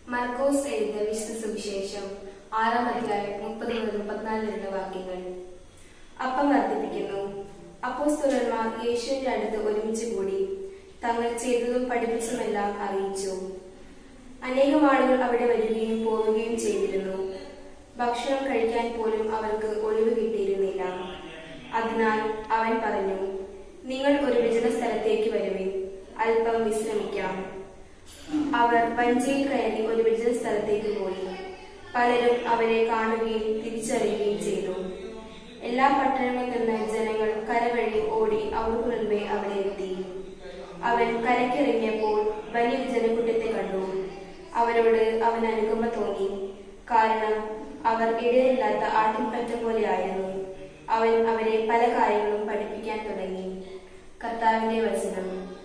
മർക്കോസ് എഴുതിയ വിശുദ്ധ സുവിശേഷം ആറാം അധ്യായം മുപ്പത് മുതൽ മുപ്പത്തിനാല് വരെയുള്ള വാക്യങ്ങൾ അപ്പം വർദ്ധിപ്പിക്കുന്നു അപ്പോസ്തലന്മാർ യേശുവിന്റെ അടുത്ത് ഒരുമിച്ച് കൂടി തങ്ങൾ ചെയ്തതും പഠിപ്പിച്ചതുമെല്ലാം അറിയിച്ചു അനേകം ആളുകൾ അവിടെ വരികയും പോവുകയും ചെയ്തിരുന്നു ഭക്ഷണം കഴിക്കാൻ പോലും അവർക്ക് ഒഴിവ് കിട്ടിയിരുന്നില്ല അതിനാൽ അവൻ പറഞ്ഞു നിങ്ങൾ ഒരു വിജന സ്ഥലത്തേക്ക് വരുവിൻ അല്പം വിശ്രമിക്കാം അവർ വഞ്ചിയിൽ കയറി ഒരു വിജന സ്ഥലത്തേക്ക് പോയി പലരും അവരെ കാണുകയും തിരിച്ചറിയുകയും ചെയ്തു എല്ലാ പട്ടണങ്ങളിൽ നിന്ന് ജനങ്ങൾ കരവഴി ഓടി അവർക്ക് മുൻപേ അവിടെ എത്തി അവൻ കരയ്ക്കിറങ്ങിയപ്പോൾ വലിയ ജനക്കൂട്ടത്തെ കണ്ടു അവരോട് അവൻ അനുകമ്പ തോന്നി കാരണം അവർ ഇടയില്ലാത്ത ആട്ടിൻപറ്റ പോലെയായിരുന്നു അവൻ അവരെ പല കാര്യങ്ങളും പഠിപ്പിക്കാൻ തുടങ്ങി കർത്താവിന്റെ വചനം